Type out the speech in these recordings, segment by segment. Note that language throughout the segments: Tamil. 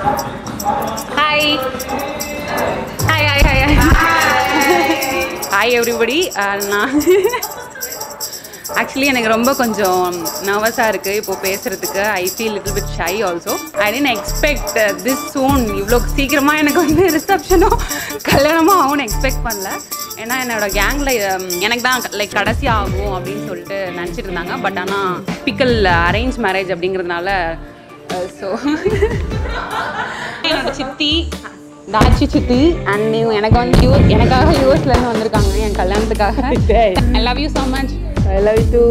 Hi hi hi hi hi everybody நான் ஆக்சுவலி எனக்கு ரொம்ப கொஞ்சம் நர்வஸாக இருக்குது இப்போது பேசுகிறதுக்கு I feel little bit shy also I didn't expect this soon இவ்வளோ சீக்கிரமாக எனக்கு வந்து ரிசப்ஷனோ கல்யாணமோ ஆகும்னு எக்ஸ்பெக்ட் பண்ணல ஏன்னா என்னோட கேங்கில் எனக்கு தான் லைக் கடைசி ஆகும் அப்படின்னு சொல்லிட்டு நினச்சிட்டு இருந்தாங்க பட் ஆனால் பிக்கல் அரேஞ்ச் மேரேஜ் அப்படிங்கிறதுனால ஸோ என்னோட சித்தி தாச்சி சித்தி அண்ட் நீங்க எனக்கு வந்து யூ எனக்காக யூஎஸ்லேருந்து வந்திருக்காங்க என் கல்யாணத்துக்காக I love you so much I love too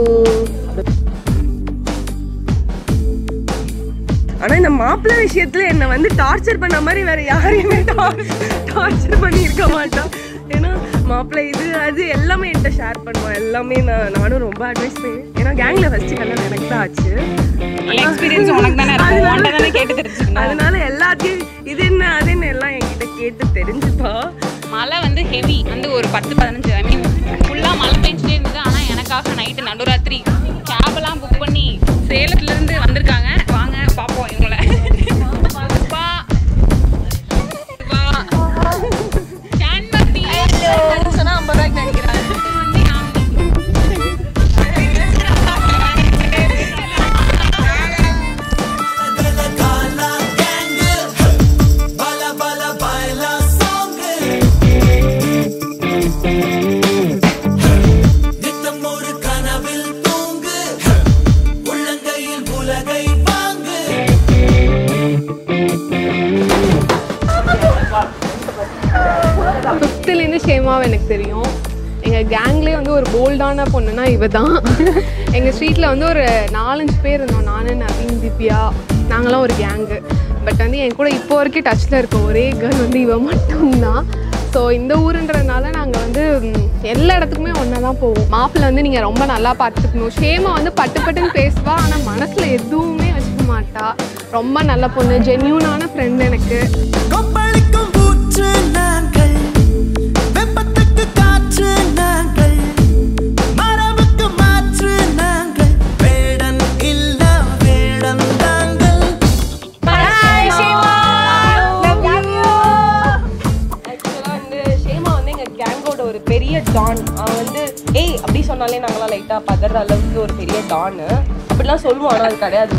ஆனா இந்த மாப்பிள்ளை விஷயத்துல என்ன வந்து டார்ச்சர் பண்ண மாதிரி வேற யாரையுமே டார்ச்சர் பண்ணி இருக்க மாட்டான் ஏன்னா மாப்பிள்ளை இது அது எல்லாமே என்கிட்ட ஷேர் பண்ணுவான் எல்லாமே நான் நானும் ரொம்ப அட்வைஸ் பண்ணேன் ஏன்னா கேங்ல ஃபர்ஸ்ட் கல்யாணம் எனக்கு தான் ஆச்சு எக்ஸ்பீரியன்ஸ் உனக்கு தானே இருக்கும் உன்கிட்ட தானே கேட்டு தெரிஞ்சுக்கணும் அதனால எல்லாத்தையும் இது என்ன அது என்ன எல்லாம் என்கிட்ட கேட்டு தெரிஞ்சுப்பா மழை வந்து ஹெவி வந்து ஒரு பத்து பதினஞ்சு ஐ மீன் ஃபுல்லாக மழை பெஞ்சிட்டே இருந்தது ஆனால் எனக்காக நைட்டு நடுராத்திரி கேபெல்லாம் புக் பண்ணி சேலத்துலேருந்து வந்திருக்காங்க வாங்க பார்ப்போம் இவங்கள பா. பா. சாண்பக்தி. சொன்னா ஐம்பது ரூபாய்க்கு நினைக்கிறேன் வந்து ஆமா. ஃபிஃப்த்துலேருந்து ஷேமாவை எனக்கு தெரியும் எங்கள் கேங்லேயே வந்து ஒரு போல்டான பொண்ணுனா இவ தான் எங்கள் ஸ்ட்ரீட்டில் வந்து ஒரு நாலஞ்சு பேர் இருந்தோம் நான் நவீன் திவ்யா நாங்களாம் ஒரு கேங்கு பட் வந்து என் கூட இப்போ வரைக்கும் டச்சில் இருக்க ஒரே கேர்ள் வந்து இவ மட்டும்தான் ஸோ இந்த ஊருன்றதுனால நாங்கள் வந்து ம், எல்லா இடத்துக்குமே ஒன்றா தான் போவோம் மாப்பிள்ளை வந்து நீங்கள் ரொம்ப நல்லா பார்த்துக்கணும் ஷேமா வந்து பட்டு பட்டுன்னு பேசுவா ஆனால் மனசில் எதுவுமே வச்சுக்க மாட்டா ரொம்ப நல்ல பொண்ணு ஜென்யூனான ஃப்ரெண்ட் எனக்கு கொப்பளிக்கும் ஊற்று நாங்கள் வெப்பத்துக்கு காற்று நாங்கள் மரபுக்கு மாற்று நாங்கள் வேடன் இல்ல வேடன் தாங்கள் ஆக்சுவலாக வந்து ஷேமா வந்து எங்கள் கேங்கோட ஒரு பெரிய டான் அவன் வந்து ஏய் அப்படி சொன்னாலே நாங்களாம் லைட்டாக பதற அளவுக்கு ஒரு பெரிய டானு அப்படிலாம் சொல்லுவோம் ஆனால் அது கிடையாது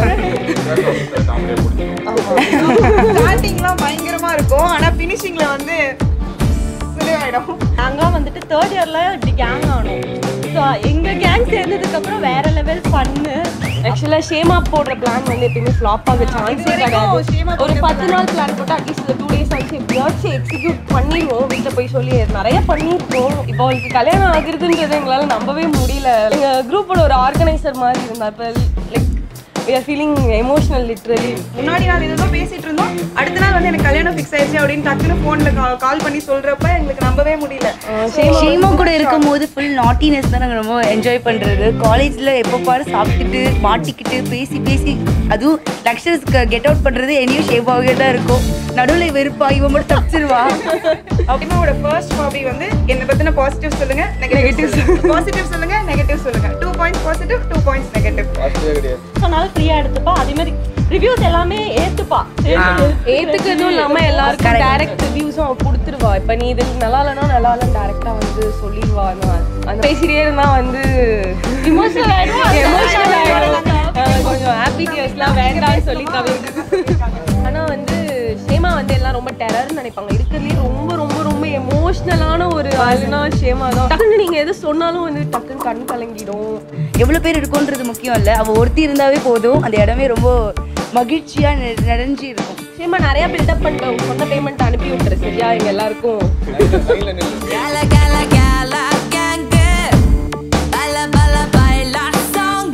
ஸ்டார்டிங்லாம் பயங்கரமா இருக்கும் ஆனா ஃபினிஷிங்ல வந்து சிலுவாயிடும் நாங்கள் வந்துட்டு தேர்ட் இயர்ல இப்படி கேங் ஆனோம் ஸோ எங்கள் கேங் சேர்ந்ததுக்கு அப்புறம் வேற லெவல் ஃபன்னு ஆக்சுவலாக ஷேமா போடுற பிளான் வந்து எப்பயுமே ஃப்ளாப் ஆக சான்ஸே கிடையாது ஒரு பத்து நாள் பிளான் போட்டு அட்லீஸ்ட் டூ டேஸ் ஆச்சு எப்படியாச்சும் எக்ஸிக்யூட் பண்ணிடுவோம் வீட்டில் போய் சொல்லி நிறைய பண்ணியிருக்கோம் இப்போ அவளுக்கு கல்யாணம் ஆகுறதுன்றது எங்களால் நம்பவே முடியல எங்கள் குரூப்போட ஒரு ஆர்கனைசர் மாதிரி இருந்தா இப்போ like we are feeling emotional literally முன்னாடி நாள் இதுதான் பேசிட்டு இருந்தோம் அடுத்த நாள் வந்து எனக்கு கல்யாணம் ஃபிக்ஸ் ஆயிடுச்சு அப்படின்னு டக்குன்னு போன்ல கால் பண்ணி சொல்றப்ப எங்களுக்கு நம்பவே முடியல ஷேமா கூட இருக்கும்போது ஃபுல் நாட்டினஸ் தான் நாங்கள் ரொம்ப என்ஜாய் பண்ணுறது காலேஜில் எப்போ பாரு சாப்பிட்டுட்டு மாட்டிக்கிட்டு பேசி பேசி அதுவும் லக்ஷர்ஸ்க்கு கெட் அவுட் பண்ணுறது என்னையும் ஷேமாவே தான் இருக்கும் நடுவில் வெறுப்பா இவன் மட்டும் தப்பிச்சிருவா அப்படிமாவோட ஃபர்ஸ்ட் ஹாபி வந்து என்னை பத்தின பாசிட்டிவ் சொல்லுங்க நெகட்டிவ் பாசிட்டிவ் சொல்லுங்க நெகட்டிவ் சொல்லுங்க two points positive two points negative சொன்னாலும் ஃப்ரீயாக எடுத்துப்பா அதே மாதிரி ரிவ்யூஸ் எல்லாமே ஏத்துப்பா ஏத்துக்கிறதும் இல்லாம எல்லாருக்கும் டைரக்ட் ரிவ்யூஸும் அவ கொடுத்துருவா இப்ப நீ இது நல்லா இல்லைன்னா நல்லா இல்லைன்னு டேரக்டா வந்து சொல்லிடுவா நான் அந்த பேசிட்டே இருந்தா வந்து இமோஷனல் ஆயிடும் எமோஷனல் ஆயிடும் அஹ் கொஞ்சம் ஹாப்பி டியர்ஸ்லாம் வேண்டாம்னு சொல்லி தவிர்த்து ஆனா வந்து ஷேமா வந்து எல்லாம் ரொம்ப டெரர்னு நினைப்பாங்க இருக்கிறதுலே ரொம்ப ரொம்ப ரொம்ப எமோஷனலான ஒரு ஆளுனா ஷேமா தான் டக்குன்னு நீங்க எது சொன்னாலும் வந்து டக்குன்னு கண் கலங்கிடும் எவ்வளோ பேர் இருக்குன்றது முக்கியம் இல்லை அவள் ஒருத்தி இருந்தாவே போதும் அந்த இடமே ரொம்ப மகிழ்ச்சியாக நிறைஞ்சு இருக்கும் ஷேமா நிறைய பில்டப் பண்ணிட்டு உங்க சொந்த பேமெண்ட் அனுப்பி விட்டுரு சரியா எங்க எல்லாருக்கும் Gala gala gala gang Bala bala baila song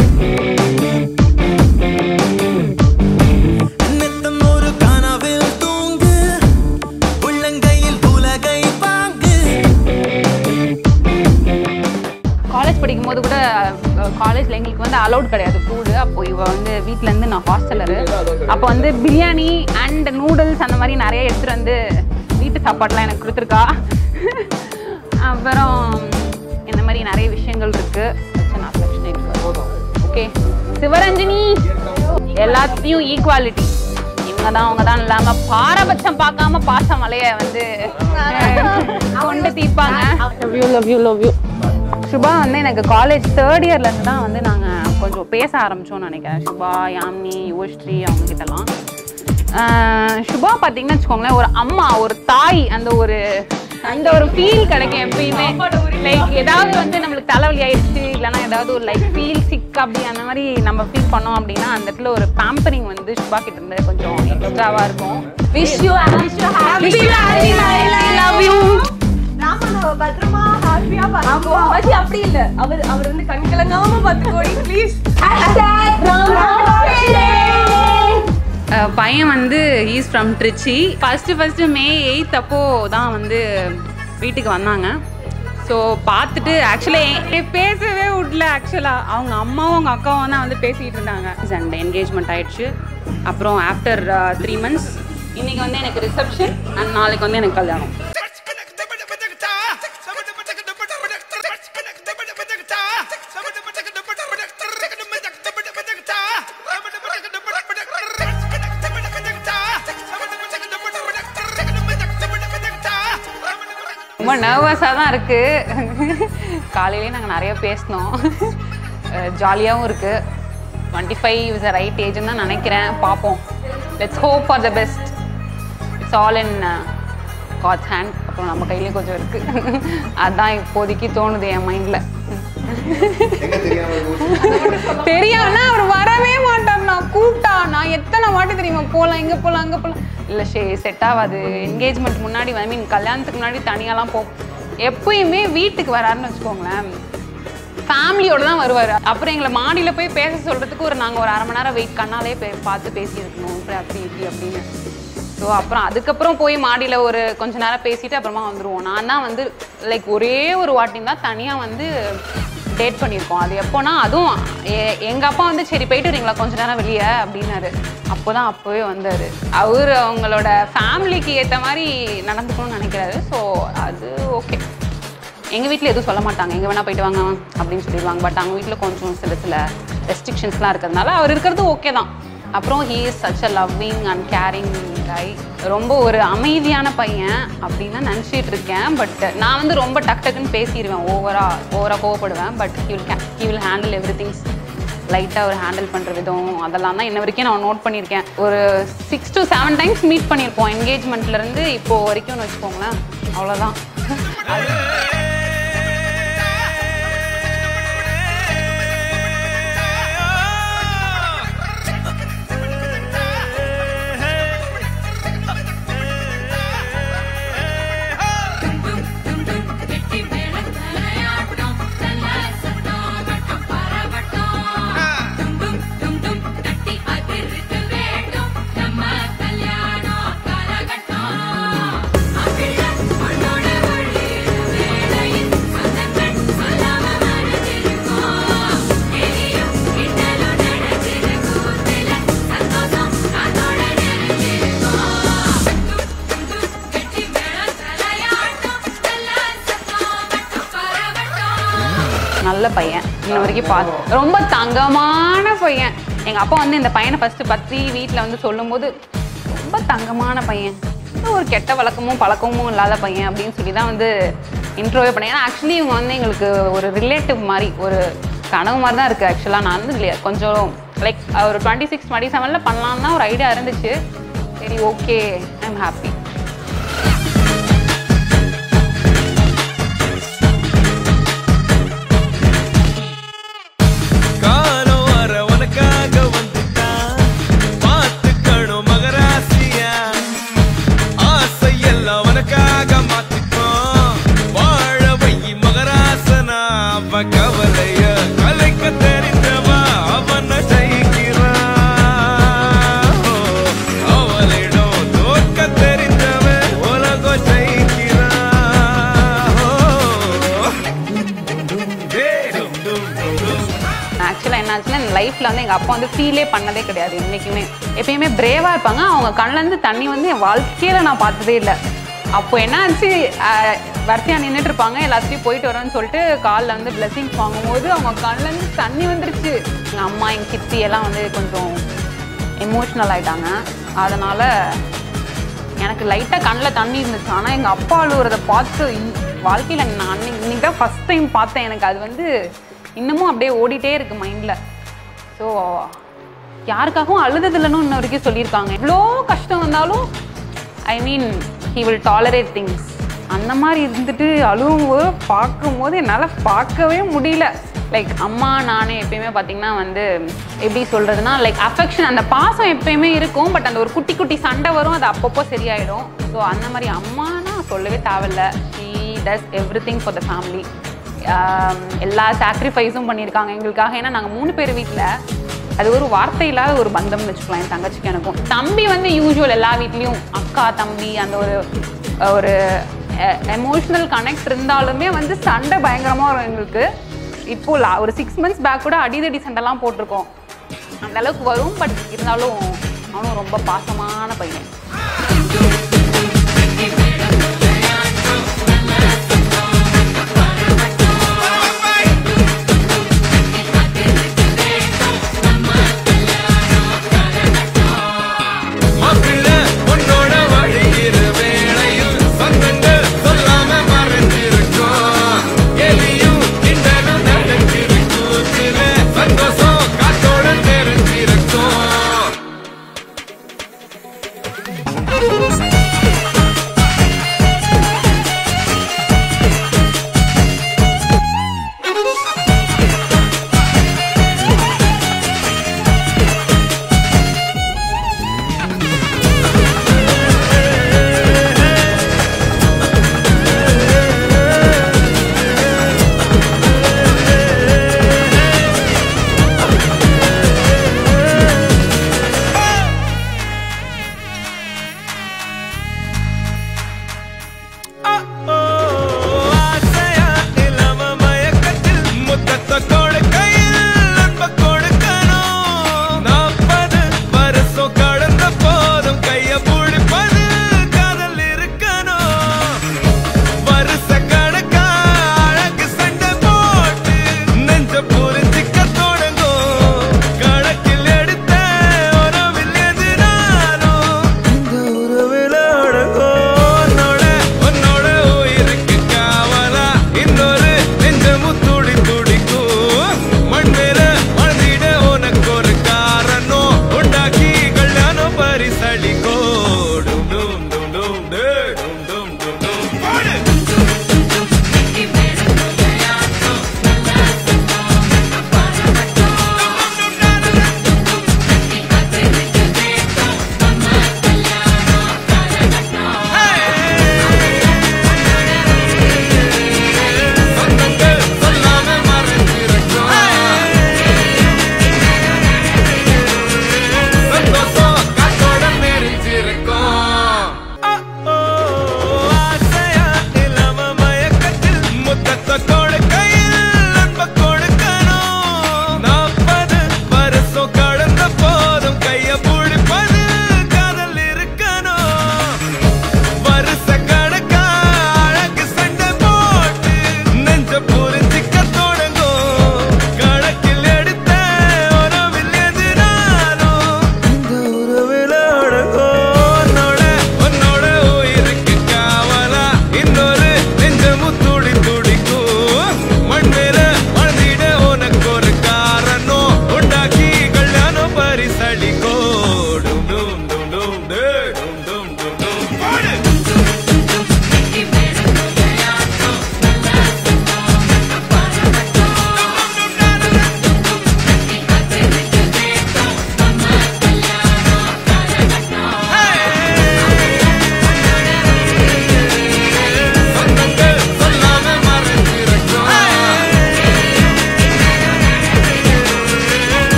நித்தம் ஒரு கனவில் தூங்கு உள்ளங்கையில் உலகை வாங்கு காலேஜ் படிக்கும்போது கூட காலேஜில் எங்களுக்கு வந்து அலௌட் கிடையாது ஃபுட்டு அப்போ இவ வந்து வீட்டிலேருந்து நான் ஹாஸ்டலரு அப்போ வந்து பிரியாணி அண்ட் நூடுல்ஸ் அந்த மாதிரி நிறைய எடுத்துகிட்டு வந்து வீட்டு சாப்பாடுலாம் எனக்கு கொடுத்துருக்கா அப்புறம் இந்த மாதிரி நிறைய விஷயங்கள் இருக்குது ஓகே சிவரஞ்சனி எல்லாத்தையும் ஈக்குவாலிட்டி இவங்க தான் அவங்க தான் இல்லாம பாரபட்சம் பார்க்காம பாச மலைய வந்து கொண்டு தீர்ப்பாங்க love you love you love you Subha வந்து எனக்கு காலேஜ் தேர்ட் இயர்ல இருந்து தான் வந்து நாங்க கொஞ்சம் பேச ஆரம்பிச்சோம்னு நினைக்கிறேன் சுபா யாமினி யுவஸ்ரீ அவங்க கிட்டலாம் ஆஹ் சுபா பார்த்தீங்கன்னு வச்சுக்கோங்களேன் ஒரு அம்மா ஒரு தாய் அந்த ஒரு அந்த ஒரு ஃபீல் கிடைக்கும் எப்பயுமே லைக் ஏதாவது வந்து நம்மளுக்கு தலைவலி ஆயிடுச்சு இல்லைன்னா ஏதாவது ஒரு லைக் ஃபீல் சிக் அப்படி அந்த மாதிரி நம்ம ஃபீல் பண்ணோம் அப்படின்னா அந்த இடத்துல ஒரு பேம்பரிங் வந்து சுபா கிட்ட இருந்து கொஞ்சம் எக்ஸ்ட்ராவா இருக்கும் wish you wish you happy love you பத்திரமா ஹாப்பியா பாத்துக்கோ அப்படி இல்ல அவர் அவர் வந்து கண் கலங்காம பாத்துக்கோடி ப்ளீஸ் அஹ் பையன் வந்து is from Trichy first first May eighth அப்போ தான் வந்து வீட்டுக்கு வந்தாங்க ஸோ பார்த்துட்டு ஆக்சுவலி பேசவே விடல ஆக்சுவலாக அவங்க அம்மாவும் அவங்க அக்காவும் தான் வந்து பேசிகிட்டு இருந்தாங்க அண்ட் என்கேஜ்மெண்ட் ஆயிடுச்சு அப்புறம் ஆஃப்டர் த்ரீ மந்த்ஸ் இன்னைக்கு வந்து எனக்கு ரிசப்ஷன் அண்ட் நாளைக்கு வந்து எனக்கு கல்யாணம் ரொம்ப நர்வஸாக தான் இருக்குது காலையிலேயே நாங்கள் நிறைய பேசினோம் ஜாலியாகவும் இருக்குது twenty five is a right ஏஜ்னு தான் நினைக்கிறேன் பார்ப்போம் let's hope for the best it's all in God's hand அப்புறம் நம்ம கையிலேயே கொஞ்சம் இருக்குது அதுதான் இப்போதைக்கு தோணுது என் மைண்டில் தெரியாமனா அவர் வரவே மாட்டார் நான் கூப்பிட்டா நான் எத்தனை வாட்டி தெரியுமா போகலாம் இங்கே போகலாம் அங்கே போகலாம் இல்லை ஷே செட் ஆகாது என்கேஜ்மெண்ட் முன்னாடி ஐ மீன் கல்யாணத்துக்கு முன்னாடி தனியாலாம் போ எப்பயுமே வீட்டுக்கு வராருன்னு வச்சுக்கோங்களேன் ஃபேமிலியோட தான் வருவார் அப்புறம் எங்களை மாடியில் போய் பேச சொல்கிறதுக்கு ஒரு நாங்கள் ஒரு அரை மணி நேரம் வெயிட் கண்ணாலே பே பார்த்து பேசியிருக்கணும் இப்படி அப்படி இப்படி அப்படின்னு ஸோ அப்புறம் அதுக்கப்புறம் போய் மாடியில் ஒரு கொஞ்ச நேரம் பேசிட்டு அப்புறமா வந்துடுவோம் நான் தான் வந்து லைக் ஒரே ஒரு வாட்டி தான் தனியாக வந்து டேட் பண்ணியிருக்கோம் அது எப்போனா அதுவும் எ- எங்க அப்பா வந்து சரி போயிட்டு வரீங்களா கொஞ்ச நேரம் வெளியே அப்படின்னாரு அப்போதான் அப்போவே வந்தார் அவர் அவங்களோட ஃபேமிலிக்கு ஏற்ற மாதிரி நடந்துக்கணும்னு நினைக்கிறாரு ஸோ அது ஓகே எங்கள் வீட்டில் எதுவும் சொல்ல மாட்டாங்க எங்கே வேணால் போயிட்டு வாங்க அப்படின்னு சொல்லிடுவாங்க பட் அவங்க வீட்டில் கொஞ்சம் சில சில ரெஸ்ட்ரிக்ஷன்ஸ்லாம் இருக்கிறதுனால அவர் இருக்கிறது ஓகே தான் அப்புறம் he is such a loving and caring guy ரொம்ப ஒரு அமைதியான பையன் அப்படின்னு தான் நினச்சிட்டு இருக்கேன் பட் நான் வந்து ரொம்ப டக் டக்குன்னு பேசிடுவேன் ஓவரா ஓவராக கோவப்படுவேன் but he will he will handle every things லைட்டாக ஒரு ஹேண்டில் பண்ணுற விதம் அதெல்லாம் தான் இன்ன வரைக்கும் நான் நோட் பண்ணியிருக்கேன் ஒரு six to seven times meet பண்ணியிருப்போம் என்கேஜ்மெண்ட்லேருந்து இப்போ வரைக்கும்னு வச்சுக்கோங்களேன் அவ்வளோதான் நல்ல பையன் இன்ன வரைக்கும் பார்த்து ரொம்ப தங்கமான பையன் எங்கள் அப்பா வந்து இந்த பையனை ஃபஸ்ட்டு பற்றி வீட்டில் வந்து சொல்லும்போது ரொம்ப தங்கமான பையன் எந்த ஒரு கெட்ட வழக்கமும் பழக்கமும் இல்லாத பையன் அப்படின்னு சொல்லி தான் வந்து இன்ட்ரோவே பண்ணேன் ஏன்னா ஆக்சுவலி இவங்க வந்து எங்களுக்கு ஒரு ரிலேட்டிவ் மாதிரி ஒரு கனவு மாதிரி தான் இருக்குது ஆக்சுவலாக நான் வந்து இல்லையா கொஞ்சம் லைக் ஒரு டுவெண்ட்டி சிக்ஸ் டுவெண்ட்டி செவனில் பண்ணலான்னு தான் ஒரு ஐடியா இருந்துச்சு சரி ஓகே ஐ எம் ஹாப்பி காலம் வர உனக்காக வந்துட்டான் பார்த்துக்கணும் மகராசியா ஆசை எல்லாம் உனக்காக மாத்திப்போம் வாழ வை மகராசனா அவ கவலைய கலைக்க தெரிந்தவா அவன ஜெயிக்கிறான் அவளிடம் தோற்க தெரிந்தவன் உலகம் ஜெயிக்கிறான் டேய் டும் டும் டும் டும் ஆக்சுவலாக என்னாச்சுன்னா என் லைஃப்பில் வந்து எங்கள் அப்பா வந்து ஃபீலே பண்ணதே கிடையாது என்றைக்குமே எப்பயுமே பிரேவாக இருப்பாங்க அவங்க கண்ணுலேருந்து தண்ணி வந்து என் வாழ்க்கையில் நான் பார்த்ததே இல்லை அப்போ என்ன ஆச்சு வரிசையாக நின்றுட்டு இருப்பாங்க எல்லாத்தையும் போயிட்டு வரேன்னு சொல்லிட்டு காலில் வந்து பிளெஸிங்ஸ் வாங்கும்போது அவங்க கண்ணுலேருந்து தண்ணி வந்துருச்சு எங்கள் அம்மா எங்கள் சித்தி எல்லாம் வந்து கொஞ்சம் எமோஷ்னல் ஆயிட்டாங்க அதனால் எனக்கு லைட்டாக கண்ணில் தண்ணி இருந்துச்சு ஆனால் எங்கள் அப்பா அழுகுறத பார்த்து வாழ்க்கையில் நான் அன்னைக்கு இன்னைக்கு தான் ஃபஸ்ட் டைம் பார்த்தேன் எனக்கு அது வந்து இன்னமும் அப்படியே ஓடிட்டே இருக்கு மைண்டில் ஸோ யாருக்காகவும் அழுததில்லைன்னு இன்ன வரைக்கும் சொல்லியிருக்காங்க எவ்வளோ கஷ்டம் வந்தாலும் I mean he will tolerate things அந்த மாதிரி இருந்துட்டு அழுவும்போது பார்க்கும்போது என்னால் பார்க்கவே முடியல லைக் அம்மா நானே எப்பயுமே பார்த்தீங்கன்னா வந்து எப்படி சொல்கிறதுனா லைக் அஃபெக்ஷன் அந்த பாசம் எப்பயுமே இருக்கும் பட் அந்த ஒரு குட்டி குட்டி சண்டை வரும் அது அப்பப்போ சரியாயிடும் ஸோ அந்த மாதிரி அம்மானா சொல்லவே தேவையில்ல she does everything for the family எல்லா சாக்ரிஃபைஸும் பண்ணியிருக்காங்க எங்களுக்காக ஏன்னா நாங்கள் மூணு பேர் வீட்டில் அது ஒரு வார்த்தை இல்லாத ஒரு பந்தம்னு வச்சுக்கலாம் என் தங்கச்சிக்கு எனக்கும் தம்பி வந்து யூஸ்வல் எல்லா வீட்லேயும் அக்கா தம்பி அந்த ஒரு ஒரு எமோஷ்னல் கனெக்ட் இருந்தாலுமே வந்து சண்டை பயங்கரமாக வரும் எங்களுக்கு இப்போ லா- ஒரு சிக்ஸ் மந்த்ஸ் பேக் கூட அடிதடி சண்டைலாம் போட்டிருக்கோம் அந்த அளவுக்கு வரும் பட் இருந்தாலும் அவனும் ரொம்ப பாசமான பையன் மாப்பிள்ளை உன்னோட வழிகிற வேளையில் சொந்தங்கள் சொல்லாம மறைஞ்சிருக்கும் எலியும் கிண்டலும் நடந்திருக்கூத்துல சந்தோஷம் காத்தோட தெரிஞ்சிருக்கும்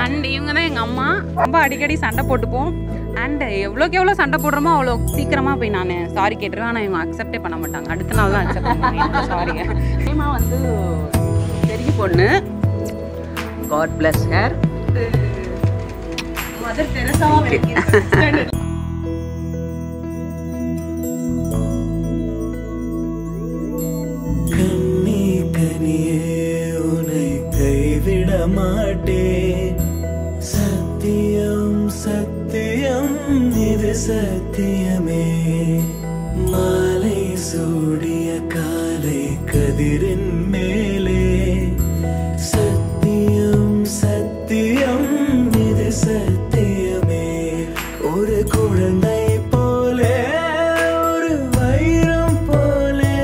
அண்ட் இவங்க தான் எங்கள் அம்மா ரொம்ப அடிக்கடி சண்டை போட்டுப்போம் அண்ட் எவ்வளோக்கு எவ்வளோ சண்டை போடுறோமோ அவ்வளோ சீக்கிரமாக போய் நான் சாரி கேட்டுருவேன் ஆனால் இவங்க அக்செப்டே பண்ண மாட்டாங்க அடுத்த நாள் தான் அக்செப்ட் பண்ணுவாங்க சாரிங்க ஹேமா வந்து பெரிய பொண்ணு காட் பிளஸ் ஹேர் மதர் தெரசாவும் இருக்கு கண்ணி கனியே உன்னை கைவிட மாட்டேன் சத்தியம் சத்தியம் இது சத்தியமே மாலை சூடிய காலை கதிரின் மேலே சத்தியம் சத்தியம் இது சத்தியமே ஒரு குழந்தை போலே ஒரு வைரம் போலே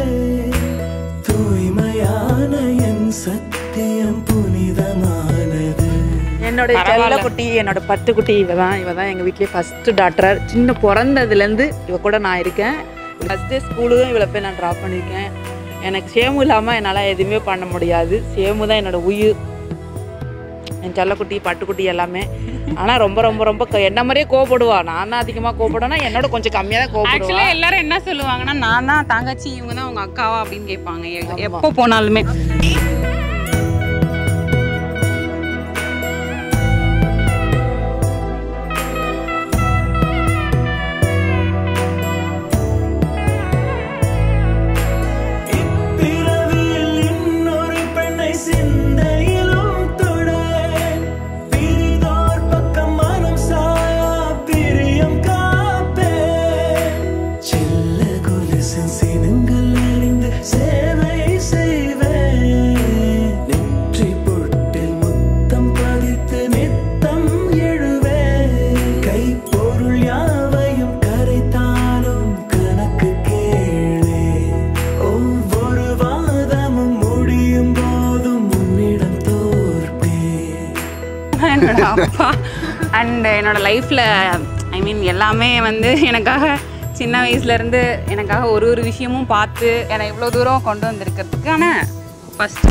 தூய்மையான என் சத்தியம் புனிதமானது என்னோட செல்ல குட்டி என்னோட பத்து குட்டி இவ தான் இவ தான் எங்கள் வீட்லேயே ஃபஸ்ட்டு டாக்டர் சின்ன பிறந்ததுலேருந்து இவ கூட நான் இருக்கேன் ஃபஸ்ட் டே ஸ்கூலுக்கும் இவளை போய் நான் ட்ராப் பண்ணியிருக்கேன் எனக்கு சேமு இல்லாமல் என்னால் எதுவுமே பண்ண முடியாது சேமு தான் என்னோட உயிர் என் செல்லக்குட்டி பட்டுக்குட்டி எல்லாமே ஆனால் ரொம்ப ரொம்ப ரொம்ப க- என்ன மாதிரியே கோவப்படுவா நான் தான் அதிகமாக கோவப்படுவேன்னா என்னோட கொஞ்சம் கம்மியாக தான் கோவப்படுவா ஆக்சுவலாக எல்லாரும் என்ன சொல்லுவாங்கன்னா நான் தான் தங்கச்சி இவங்க தான் உங்க அக்காவா அப்படின்னு கேட்பாங்க எ- எப்போ போனாலுமே இப்பிறவியில் இன்னொரு பெண்ணை சிந்தையிலும் தொட பிரிதோர் பக்கம் மனம் சாயா பிரியம் காப்பே செல்ல கொலுசின் சினங்கள் அறிந்து சேவை செய்வேன் நெற்றி பொட்டில் முத்தம் பதித்து நித்தம் எழுவேன் கைப்பொருள் யாவையும் கரைத்தாலும் கணக்கு கேளே ஒவ்வொரு வாதமும் முடியும் போதும் உன்னிடம் தோற்பேன் என்னோட அப்பா அண்ட் என்னோட லைஃப்பில் ஐ மீன் எல்லாமே வந்து எனக்காக சின்ன வயசுலேருந்து எனக்காக ஒரு ஒரு விஷயமும் பார்த்து என்னை இவ்வளோ தூரம் கொண்டு வந்திருக்கிறதுக்கான ஃபஸ்ட்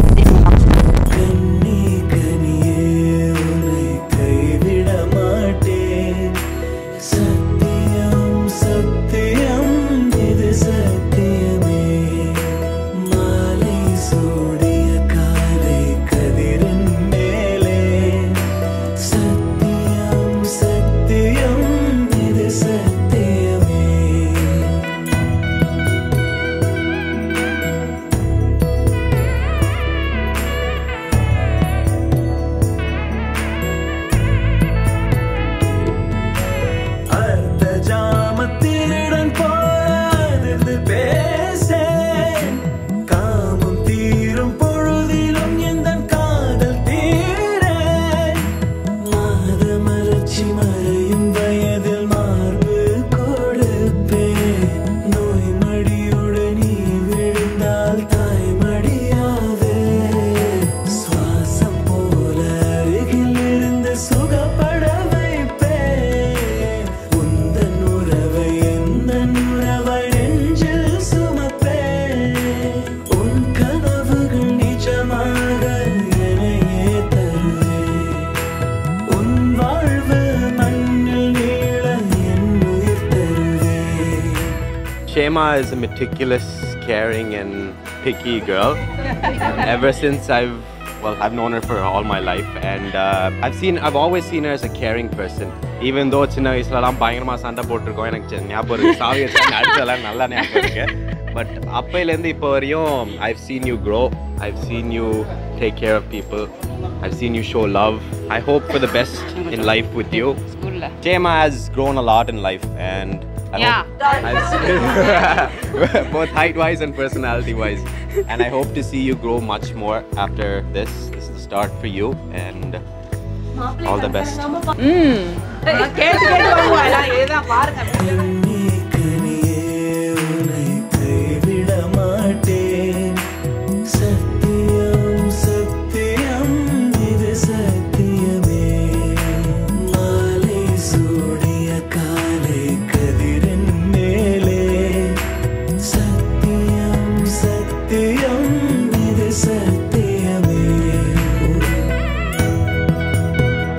கண்ணி கனியே உன்னை கைவிட மாட்டேன் சத்தியம் சத்தியம் இது சத்தியமே மாலை சூடிய காலை கதிரின் மேலே சத்தியம் சத்தியம் இது சத்தியமே அர்த்த ஜாமத்திருடன் போராதிருந்து பேசேன் காமம் தீரும் பொழுதிலும் எந்தன் காதல் தீரேன் மாத மலர்ச்சி மறையும் வயதில் மார்பு கொடுப்பேன் நோய் மடியுடன் நீ விழுந்தால் தாய் மடியாவே சுவாசம் போல அருகில் இருந்து சுகப்பட வைப்பேன் உந்தன் உறவை எந்தன் உறவை நெஞ்சில் சுமப்பேன் உன் கனவுகள் நிஜமாக என்னையே தருவேன் உன் வாழ்வு மண்ணில் நீள என் உயிர் தருவேன் Shema is a meticulous, caring, and picky girl. Ever since I've well, I've known her for all my life, and uh, I've seen, I've always seen her as a caring person. Even though சின்ன வயசுலலாம் பயங்கரமாக சண்டை போட்டிருக்கோம் எனக்கு சி- ஞாபகம் இருக்கு சாவி வச்சு அடிச்சதெல்லாம் நல்லா ஞாபகம் இருக்கு பட் அப்பையிலேருந்து இப்போ வரையும் I've seen you grow, I've seen you take care of people, I've seen you show love. I hope for the best in life with you. ஸ்கூலில் Jema has grown a lot in life, and I Yeah. hope I've seen- both height wise and personality wise. And I hope to see you grow much more after this. This is the start for you, and all the best. கண்ணி கனியே உன்னை கைவிட மாட்டேன் சத்தியம் சத்தியம் இது சத்தியமே மாலை சூடிய காலை கதிரின் மேலே சத்தியம் சத்தியம் இது சத்தியமே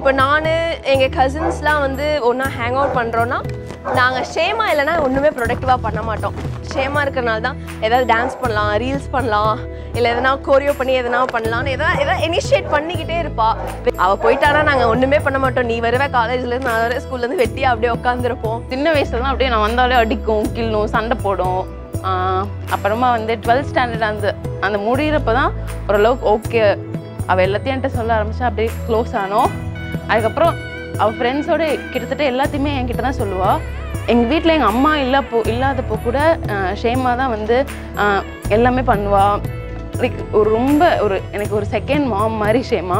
இப்போ நான் எங்கள் கசின்ஸ்லாம் வந்து ஒன்றா ஹேங் அவுட் பண்ணுறோன்னா நாங்கள் ஷேமா இல்லைன்னா ஒன்றுமே ப்ரொடக்டிவாக பண்ண மாட்டோம் ஷேமா இருக்கிறனால தான் ஏதாவது டான்ஸ் பண்ணலாம் ரீல்ஸ் பண்ணலாம் இல்லை எதனா கோரியோ பண்ணி எதனா பண்ணலாம்னு எதாவது எதாவது இனிஷியேட் பண்ணிக்கிட்டே இருப்பா அவள் போயிட்டானா நாங்கள் ஒன்றுமே பண்ண மாட்டோம் நீ வருவே காலேஜ்லேருந்து நான் வர ஸ்கூல்லேருந்து வெட்டியாக அப்படியே உட்காந்துருப்போம் சின்ன வயசுல தான் அப்படியே நான் வந்தாலே அடிக்கும் கிள்ளும் சண்டை போடும் ஆஹ் அப்புறமா வந்து டுவெல்த் ஸ்டாண்டர்ட் அந்த அந்த முடியிறப்ப தான் ஓரளவுக்கு ஓகே அவள் எல்லாத்தையும் என்கிட்ட சொல்ல ஆரம்பிச்சா அப்படியே க்ளோஸ் ஆனோம் அதுக்கப்புறம் அவள் ஃப்ரெண்ட்ஸோட கிட்டத்தட்ட எல்லாத்தையுமே என்கிட்ட தான் சொல்லுவாள் எங்கள் வீட்டில் எங்கள் அம்மா இல்லப்போ இல்லாதப்போ கூட ஆஹ் ஷேமா தான் வந்து ஆஹ் எல்லாமே பண்ணுவா லைக் ஒரு ரொம்ப ஒரு எனக்கு ஒரு செகண்ட் மாம் மாதிரி ஷேமா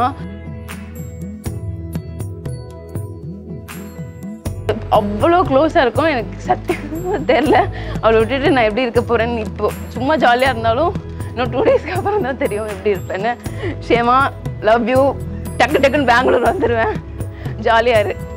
அவ்வளோ க்ளோஸாக இருக்கும் எனக்கு சத்தியமாக தெரில அவளை விட்டுட்டு நான் எப்படி இருக்க போகிறேன்னு இப்போ சும்மா ஜாலியாக இருந்தாலும் இன்னும் டூ டேஸ்க்கு அப்புறம் தான் தெரியும் எப்படி இருப்பேன்னு ஷேமா லவ் யூ டக்கு டக்குன்னு பெங்களூர் வந்துடுவேன் ஜாலியாக இரு